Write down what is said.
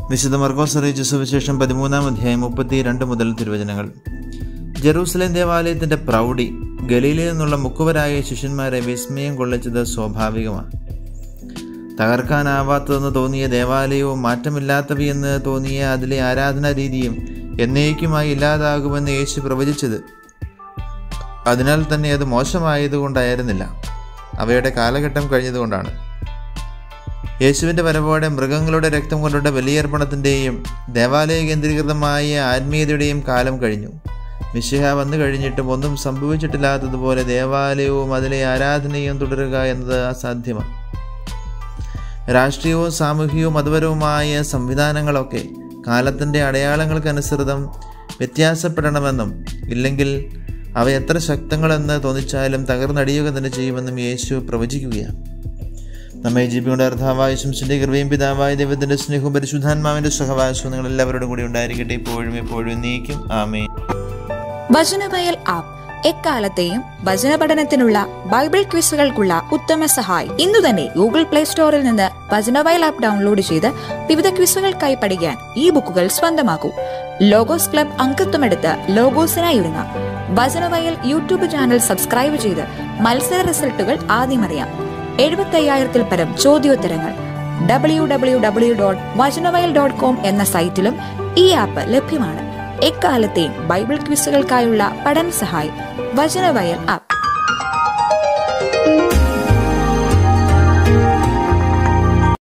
വിശുദ്ധ മർക്കോസ് അറിയിച്ച സുവിശേഷം പതിമൂന്നാം അധ്യായം മുപ്പത്തി രണ്ട് മുതൽ തിരുവചനങ്ങൾ ജെറൂസലേം ദേവാലയത്തിന്റെ പ്രൗഢി ഗലീലയിൽ നിന്നുള്ള മുക്കുവരായ ശിഷ്യന്മാരെ വിസ്മയം കൊള്ളിച്ചത് സ്വാഭാവികമാണ് തകർക്കാനാവാത്തതെന്ന് തോന്നിയ ദേവാലയവും മാറ്റമില്ലാത്തവയെന്ന് തോന്നിയ അതിലെ ആരാധനാ രീതിയും എന്നേക്കുമായി ഇല്ലാതാകുമെന്ന് യേശു പ്രവചിച്ചത് അതിനാൽ തന്നെ അത് മോശമായതുകൊണ്ടായിരുന്നില്ല അവയുടെ കാലഘട്ടം കഴിഞ്ഞതുകൊണ്ടാണ് യേശുവിൻ്റെ വരവോടെ മൃഗങ്ങളുടെ രക്തം കൊണ്ടുള്ള ബലിയർപ്പണത്തിൻ്റെയും ദേവാലയ കേന്ദ്രീകൃതമായ ആത്മീയതയുടെയും കാലം കഴിഞ്ഞു മിശിഹ വന്നു കഴിഞ്ഞിട്ടും ഒന്നും സംഭവിച്ചിട്ടില്ലാത്തതുപോലെ ദേവാലയവും അതിലെ ആരാധനയും തുടരുക എന്നത് അസാധ്യമാണ് രാഷ്ട്രീയവും സാമൂഹികവും മതപരവുമായ സംവിധാനങ്ങളൊക്കെ കാലത്തിൻ്റെ അടയാളങ്ങൾക്കനുസൃതം വ്യത്യാസപ്പെടണമെന്നും ഇല്ലെങ്കിൽ അവ എത്ര ശക്തങ്ങളെന്ന് തോന്നിച്ചാലും തകർന്നടിയുക തന്നെ ചെയ്യുമെന്നും യേശു പ്രവചിക്കുകയാണ് നമ്മെ ജീവിയുടെ അർത്ഥാവായ ശംസിൻ്റെ കൃപയും പിതാവായ ദൈവത്തിൻ്റെ സ്നേഹവും പരിശുദ്ധാത്മാവിൻ്റെ സഹവാസവും നിങ്ങൾ എല്ലാവരോടും കൂടി ഉണ്ടായിരിക്കട്ടെ ഇപ്പോഴും എപ്പോഴും നീക്കും ആമേ വചനവയൽ ആപ്പ് എക്കാലത്തെയും വചന പഠനത്തിനുള്ള ബൈബിൾ ക്വിസുകൾക്കുള്ള ഉത്തമ സഹായി ഇന്നു തന്നെ ഗൂഗിൾ പ്ലേ സ്റ്റോറിൽ നിന്ന് വചനവയൽ ആപ്പ് ഡൗൺലോഡ് ചെയ്ത് വിവിധ ക്വിസുകൾക്കായി പഠിക്കാൻ ഈ ബുക്കുകൾ സ്വന്തമാക്കൂ ലോഗോസ് ക്ലബ് അംഗത്വമെടുത്ത് ലോഗോസിനായി ഒരുങ്ങാം വചനവയൽ യൂട്യൂബ് ചാനൽ സബ്സ്ക്രൈബ് ചെയ്ത് മത്സര റിസൾട്ടുകൾ ആദ്യം അറിയാം എഴുപത്തി അയ്യായിരത്തിൽ പരം ചോദ്യോത്തരങ്ങൾ W W W dot Vachanavayal dot com എന്ന സൈറ്റിലും ഈ ആപ്പ് ലഭ്യമാണ് എക്കാലത്തെയും ബൈബിൾ ക്വിസുകൾക്കായുള്ള പഠന സഹായി വചനവയൽ ആപ്പ്